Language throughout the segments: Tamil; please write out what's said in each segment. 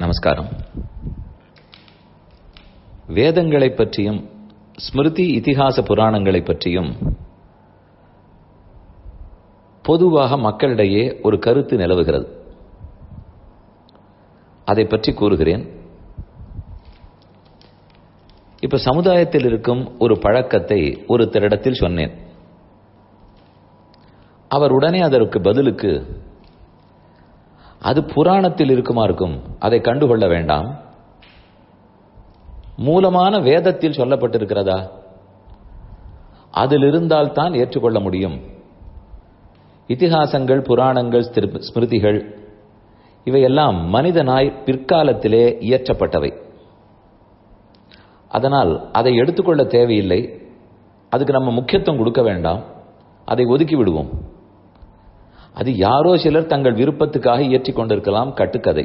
நமஸ்காரம் வேதங்களைப் பற்றியும் ஸ்மிருதி இதிகாச புராணங்களைப் பற்றியும் பொதுவாக மக்களிடையே ஒரு கருத்து நிலவுகிறது அதை பற்றி கூறுகிறேன் இப்ப சமுதாயத்தில் இருக்கும் ஒரு பழக்கத்தை ஒரு திரிடத்தில் சொன்னேன் அவர் உடனே அதற்கு பதிலுக்கு அது புராணத்தில் இருக்குமா இருக்கும் அதை கண்டுகொள்ள வேண்டாம் மூலமான வேதத்தில் சொல்லப்பட்டிருக்கிறதா அதில் இருந்தால் தான் ஏற்றுக்கொள்ள முடியும் இதிகாசங்கள் புராணங்கள் ஸ்மிருதிகள் இவையெல்லாம் மனிதனாய் பிற்காலத்திலே இயற்றப்பட்டவை அதனால் அதை எடுத்துக்கொள்ள தேவையில்லை அதுக்கு நம்ம முக்கியத்துவம் கொடுக்க வேண்டாம் அதை ஒதுக்கி விடுவோம் அது யாரோ சிலர் தங்கள் விருப்பத்துக்காக இயற்றிக் கொண்டிருக்கலாம் கட்டுக்கதை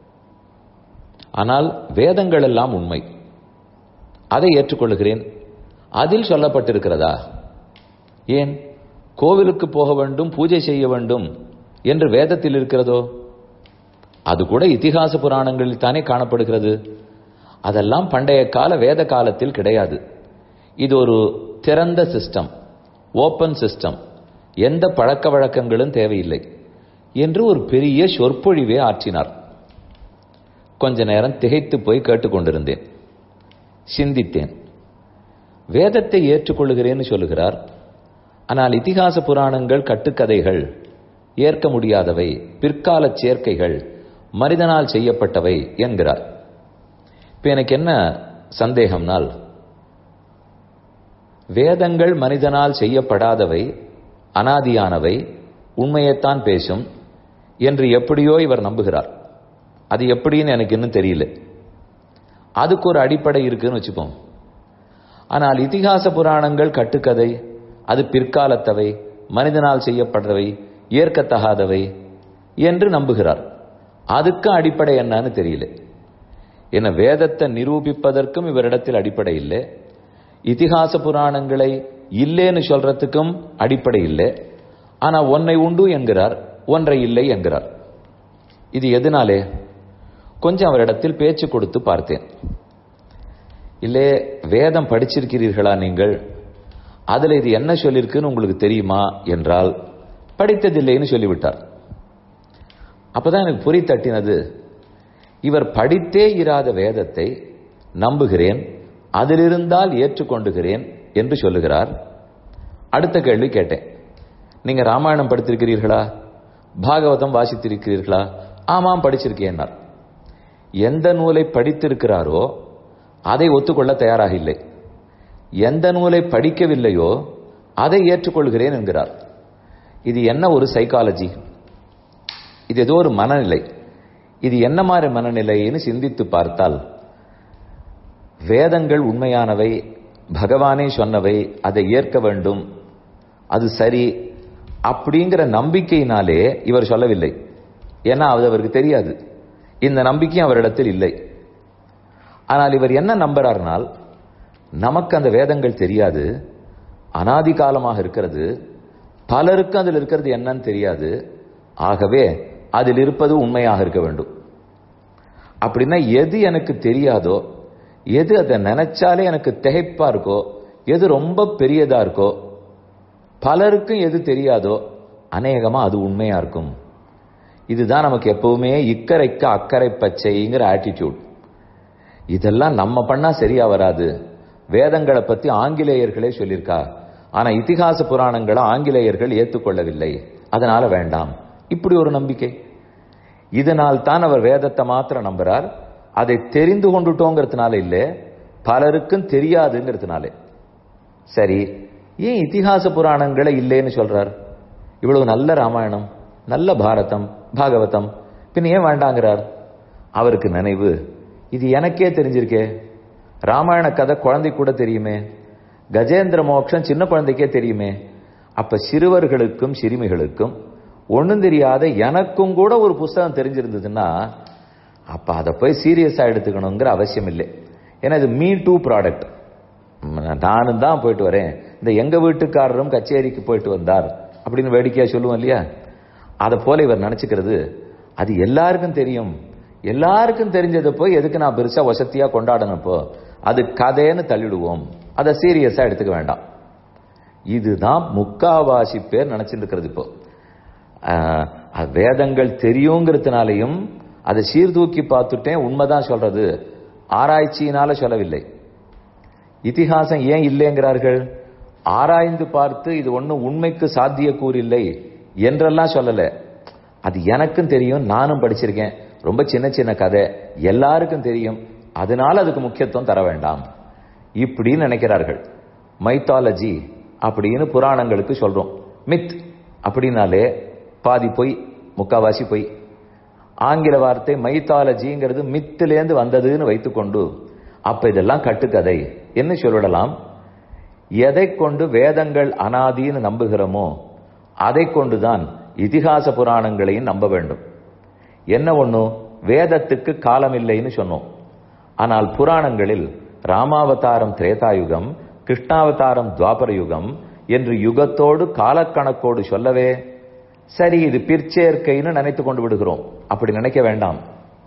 ஆனால் வேதங்கள் எல்லாம் உண்மை அதை ஏற்றுக்கொள்கிறேன் அதில் சொல்லப்பட்டிருக்கிறதா ஏன் கோவிலுக்கு போக வேண்டும் பூஜை செய்ய வேண்டும் என்று வேதத்தில் இருக்கிறதோ அது கூட இதிகாச புராணங்களில் தானே காணப்படுகிறது அதெல்லாம் பண்டைய கால வேத காலத்தில் கிடையாது இது ஒரு திறந்த சிஸ்டம் ஓப்பன் சிஸ்டம் எந்த பழக்க வழக்கங்களும் தேவையில்லை என்று ஒரு பெரிய சொற்பொழிவே ஆற்றினார் கொஞ்ச நேரம் திகைத்து போய் கேட்டுக்கொண்டிருந்தேன் சிந்தித்தேன் வேதத்தை ஏற்றுக்கொள்கிறேன்னு சொல்லுகிறார் ஆனால் இதிகாச புராணங்கள் கட்டுக்கதைகள் ஏற்க முடியாதவை பிற்கால சேர்க்கைகள் மனிதனால் செய்யப்பட்டவை என்கிறார் இப்ப எனக்கு என்ன சந்தேகம்னால் வேதங்கள் மனிதனால் செய்யப்படாதவை அனாதியானவை உண்மையைத்தான் பேசும் என்று எப்படியோ இவர் நம்புகிறார் அது எப்படின்னு எனக்கு இன்னும் தெரியல அதுக்கு ஒரு அடிப்படை இருக்குன்னு வச்சுப்போம் ஆனால் இதிகாச புராணங்கள் கட்டுக்கதை அது பிற்காலத்தவை மனிதனால் செய்யப்பட்டவை ஏற்கத்தகாதவை என்று நம்புகிறார் அதுக்கு அடிப்படை என்னன்னு தெரியல என வேதத்தை நிரூபிப்பதற்கும் இவரிடத்தில் அடிப்படை இல்லை இதிகாச புராணங்களை இல்லேன்னு சொல்றதுக்கும் அடிப்படை இல்லை ஆனா ஒன்னை உண்டு என்கிறார் ஒன்றை இல்லை என்கிறார் இது எதனாலே கொஞ்சம் அவரிடத்தில் பேச்சு கொடுத்து பார்த்தேன் இல்லே வேதம் படிச்சிருக்கிறீர்களா நீங்கள் அதுல இது என்ன சொல்லியிருக்குன்னு உங்களுக்கு தெரியுமா என்றால் படித்ததில்லைன்னு சொல்லிவிட்டார் அப்பதான் எனக்கு பொறி தட்டினது இவர் படித்தே இராத வேதத்தை நம்புகிறேன் அதிலிருந்தால் ஏற்றுக்கொண்டுகிறேன் என்று சொல்லுகிறார் அடுத்த கேள்வி கேட்டேன் நீங்க ராமாயணம் படித்திருக்கிறீர்களா பாகவதம் வாசித்திருக்கிறீர்களா ஆமாம் படிச்சிருக்கேன்னார் எந்த நூலை படித்திருக்கிறாரோ அதை ஒத்துக்கொள்ள தயாராக இல்லை எந்த நூலை படிக்கவில்லையோ அதை ஏற்றுக்கொள்கிறேன் என்கிறார் இது என்ன ஒரு சைக்காலஜி இது ஏதோ ஒரு மனநிலை இது என்ன மாதிரி மனநிலைன்னு சிந்தித்து பார்த்தால் வேதங்கள் உண்மையானவை பகவானே சொன்னவை அதை ஏற்க வேண்டும் அது சரி அப்படிங்கிற நம்பிக்கையினாலே இவர் சொல்லவில்லை ஏன்னா அது அவருக்கு தெரியாது இந்த நம்பிக்கை அவரிடத்தில் இல்லை ஆனால் இவர் என்ன நம்புறார்னால் நமக்கு அந்த வேதங்கள் தெரியாது அனாதி காலமாக இருக்கிறது பலருக்கு அதில் இருக்கிறது என்னன்னு தெரியாது ஆகவே அதில் இருப்பது உண்மையாக இருக்க வேண்டும் அப்படின்னா எது எனக்கு தெரியாதோ எது அதை நினைச்சாலே எனக்கு திகைப்பா இருக்கோ எது ரொம்ப பெரியதா இருக்கோ பலருக்கும் எது தெரியாதோ அநேகமா அது உண்மையா இருக்கும் இதுதான் நமக்கு எப்பவுமே இக்கரைக்கு அக்கறை பச்சைங்கிற ஆட்டிடியூட் இதெல்லாம் நம்ம பண்ணா சரியா வராது வேதங்களை பத்தி ஆங்கிலேயர்களே சொல்லியிருக்கா ஆனா இதிகாச புராணங்களை ஆங்கிலேயர்கள் ஏத்துக்கொள்ளவில்லை அதனால வேண்டாம் இப்படி ஒரு நம்பிக்கை இதனால் தான் அவர் வேதத்தை மாத்திரம் நம்புறார் அதை தெரிந்து கொண்டுட்டோங்கிறதுனால இல்ல பலருக்கும் தெரியாதுங்கிறதுனால சரி ஏன் இதிகாச புராணங்களை இல்லைன்னு சொல்றார் இவ்வளவு நல்ல ராமாயணம் நல்ல பாரதம் பாகவதம் பின் ஏன் வேண்டாங்கிறார் அவருக்கு நினைவு இது எனக்கே தெரிஞ்சிருக்கே ராமாயண கதை குழந்தை கூட தெரியுமே கஜேந்திர மோட்சம் சின்ன குழந்தைக்கே தெரியுமே அப்ப சிறுவர்களுக்கும் சிறுமிகளுக்கும் ஒன்றும் தெரியாத எனக்கும் கூட ஒரு புஸ்தகம் தெரிஞ்சிருந்ததுன்னா அப்ப அதை போய் சீரியஸா எடுத்துக்கணுங்கிற அவசியம் இல்லை ஏன்னா இது மீ டூ ப்ராடக்ட் நானும் தான் போயிட்டு வரேன் இந்த எங்க வீட்டுக்காரரும் கச்சேரிக்கு போயிட்டு வந்தார் அப்படின்னு வேடிக்கையா சொல்லுவோம் இல்லையா அதை போல இவர் நினைச்சுக்கிறது அது எல்லாருக்கும் தெரியும் எல்லாருக்கும் தெரிஞ்சதை போய் எதுக்கு நான் பெருசா வசதியா கொண்டாடணும் இப்போ அது கதைன்னு தள்ளிடுவோம் அதை சீரியஸா எடுத்துக்க வேண்டாம் இதுதான் முக்காவாசி பேர் நினைச்சிட்டு இருக்கிறது இப்போ ஆஹ், அது வேதங்கள் தெரியுங்கிறதுனாலையும் அதை சீர்தூக்கி பார்த்துட்டேன் உண்மைதான் சொல்றது ஆராய்ச்சியினால சொல்லவில்லை இதிகாசம் ஏன் இல்லைங்கிறார்கள் ஆராய்ந்து பார்த்து இது ஒண்ணும் உண்மைக்கு சாத்தியக்கூறில்லை என்றெல்லாம் சொல்லல அது எனக்கும் தெரியும் நானும் படிச்சிருக்கேன் ரொம்ப சின்ன சின்ன கதை எல்லாருக்கும் தெரியும் அதனால அதுக்கு முக்கியத்துவம் தர வேண்டாம் இப்படின்னு நினைக்கிறார்கள் மைத்தாலஜி அப்படின்னு புராணங்களுக்கு சொல்றோம் மித் அப்படின்னாலே பாதி பொய் முக்காவாசி பொய் ஆங்கில வார்த்தை மைத்தாலஜிங்கிறது மித்திலேந்து வந்ததுன்னு வைத்துக்கொண்டு அப்ப இதெல்லாம் கட்டுக்கதை என்ன சொல்லிடலாம் எதை கொண்டு வேதங்கள் அனாதின்னு நம்புகிறோமோ அதை கொண்டுதான் இதிகாச புராணங்களையும் நம்ப வேண்டும் என்ன ஒண்ணு வேதத்துக்கு காலம் இல்லைன்னு சொன்னோம் ஆனால் புராணங்களில் ராமாவதாரம் திரேதாயுகம் கிருஷ்ணாவதாரம் துவாபர யுகம் என்று யுகத்தோடு காலக்கணக்கோடு சொல்லவே சரி இது பிற்சேர்க்கைன்னு நினைத்து கொண்டு விடுகிறோம் அப்படி நினைக்க வேண்டாம்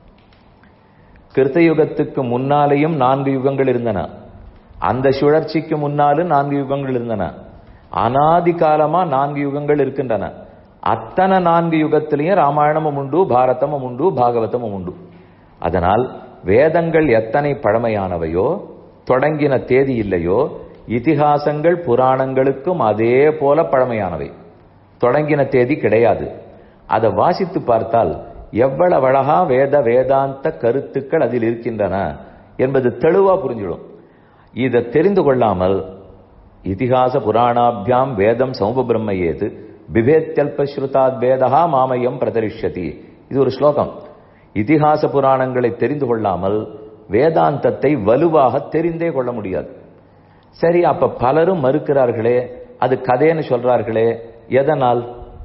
கிருத்த யுகத்துக்கு முன்னாலேயும் நான்கு யுகங்கள் இருந்தன அந்த சுழற்சிக்கு முன்னாலும் நான்கு யுகங்கள் இருந்தன அனாதி காலமா நான்கு யுகங்கள் இருக்கின்றன அத்தனை நான்கு யுகத்திலையும் ராமாயணமும் உண்டு பாரதமும் உண்டு பாகவதமும் உண்டு அதனால் வேதங்கள் எத்தனை பழமையானவையோ தொடங்கின தேதி இல்லையோ இதிகாசங்கள் புராணங்களுக்கும் அதே போல பழமையானவை தொடங்கின தேதி கிடையாது அதை வாசித்து பார்த்தால் எவ்வளவு அழகா வேத வேதாந்த கருத்துக்கள் அதில் இருக்கின்றன என்பது தெளிவா புரிஞ்சிடும் இதை தெரிந்து கொள்ளாமல் இதிகாச புராணாபியாம் வேதம் சமூபபிரம்ம ஏது பிபேத்யல்பஸ்ருதாத் வேதா மாமயம் பிரதரிஷ்யதி இது ஒரு ஸ்லோகம் இதிகாச புராணங்களை தெரிந்து கொள்ளாமல் வேதாந்தத்தை வலுவாக தெரிந்தே கொள்ள முடியாது சரி அப்ப பலரும் மறுக்கிறார்களே அது கதைன்னு சொல்றார்களே எதனால்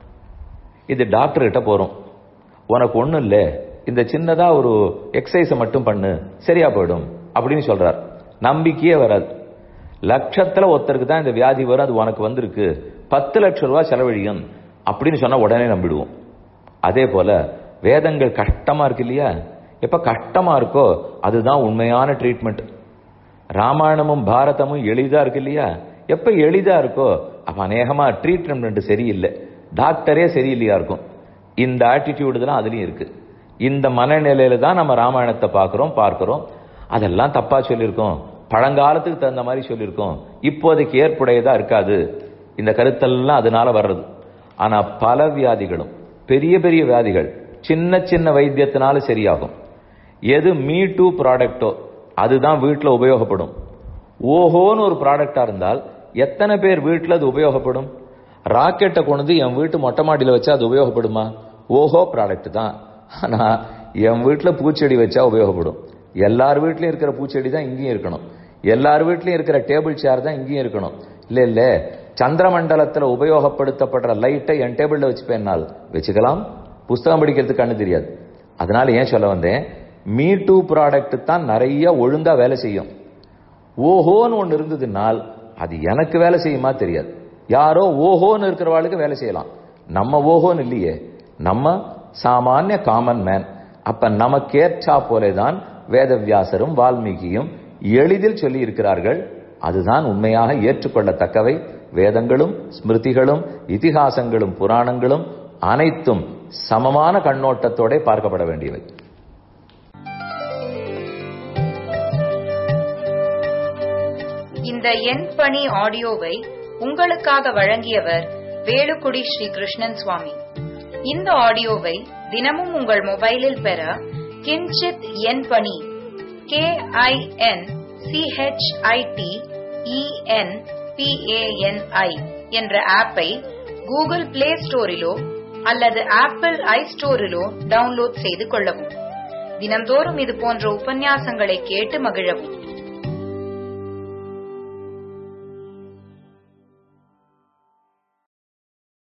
இது டாக்டர் கிட்ட போறோம் உனக்கு ஒண்ணும் இல்ல இந்த சின்னதா ஒரு எக்ஸசைஸை மட்டும் பண்ணு சரியா போயிடும் அப்படின்னு சொல்றார் நம்பிக்கையே வராது லட்சத்துல ஒருத்தருக்கு தான் இந்த வியாதி வரும் அது உனக்கு வந்திருக்கு பத்து லட்சம் ரூபாய் செலவழியும் அப்படின்னு சொன்னா உடனே நம்பிடுவோம் அதே போல வேதங்கள் கஷ்டமா இருக்கு இல்லையா எப்ப கஷ்டமா இருக்கோ அதுதான் உண்மையான ட்ரீட்மெண்ட் ராமாயணமும் பாரதமும் எளிதா இருக்கு இல்லையா எப்ப எளிதா இருக்கோ அப்ப அநேகமா ட்ரீட்மெண்ட் சரியில்லை டாக்டரே சரியில்லையா இருக்கும் இந்த ஆட்டிடியூடு தான் அதுலயும் இருக்கு இந்த மனநிலையில தான் நம்ம ராமாயணத்தை பார்க்கிறோம் பார்க்கிறோம் அதெல்லாம் தப்பா சொல்லியிருக்கோம் பழங்காலத்துக்கு தகுந்த மாதிரி சொல்லியிருக்கோம் இப்போதைக்கு ஏற்புடையதா இருக்காது இந்த கருத்தெல்லாம் அதனால வர்றது ஆனா பல வியாதிகளும் பெரிய பெரிய வியாதிகள் சின்ன சின்ன வைத்தியத்தினால சரியாகும் எது மீ டூ ப்ராடக்டோ அதுதான் வீட்டில் உபயோகப்படும் ஓஹோன்னு ஒரு ப்ராடக்டா இருந்தால் எத்தனை பேர் வீட்டில் அது உபயோகப்படும் ராக்கெட்டை கொண்டு என் வீட்டு மொட்டை மாடியில் வச்சா அது உபயோகப்படுமா ஓஹோ ப்ராடக்ட் தான் ஆனா என் வீட்டில் பூச்செடி வச்சா உபயோகப்படும் எல்லார் வீட்லயும் இருக்கிற பூச்செடி தான் இங்கேயும் இருக்கணும் எல்லார் வீட்லயும் இருக்கிற டேபிள் சேர் தான் இங்கேயும் இருக்கணும் இல்ல இல்ல சந்திரமண்டலத்துல உபயோகப்படுத்தப்படுற லைட்டை என் டேபிள்ல வச்சுப்பேன்னால் வச்சுக்கலாம் புஸ்தகம் படிக்கிறதுக்கு கண்ணு தெரியாது அதனால ஏன் சொல்ல வந்தேன் மீ டூ ப்ராடக்ட் தான் நிறைய ஒழுங்கா வேலை செய்யும் ஓஹோன்னு ஒன்று இருந்ததுனால் அது எனக்கு வேலை செய்யுமா தெரியாது யாரோ ஓஹோன்னு இருக்கிறவாளுக்கு வேலை செய்யலாம் நம்ம ஓஹோன்னு இல்லையே நம்ம சாமானிய காமன் மேன் அப்ப நமக்கேற்றா போலேதான் வேதவியாசரும் வால்மீகியும் எளிதில் சொல்லி இருக்கிறார்கள் அதுதான் உண்மையாக ஏற்றுக்கொள்ளத்தக்கவை வேதங்களும் ஸ்மிருதிகளும் இதிகாசங்களும் புராணங்களும் அனைத்தும் சமமான கண்ணோட்டத்தோட பார்க்கப்பட வேண்டியவை இந்த எண் பணி ஆடியோவை உங்களுக்காக வழங்கியவர் வேலுக்குடி ஸ்ரீ கிருஷ்ணன் சுவாமி இந்த ஆடியோவை தினமும் உங்கள் மொபைலில் பெற கிஞ்சித் எண் பணி கே ஐ என் சிஹெச்ஐடி இஎன் பிஏஎன்ஐ என்ற ஆப்பை கூகுள் பிளே ஸ்டோரிலோ அல்லது ஆப்பிள் ஐ ஸ்டோரிலோ டவுன்லோட் செய்து கொள்ளவும் தினம்தோறும் இது போன்ற உபன்யாசங்களை கேட்டு மகிழவும்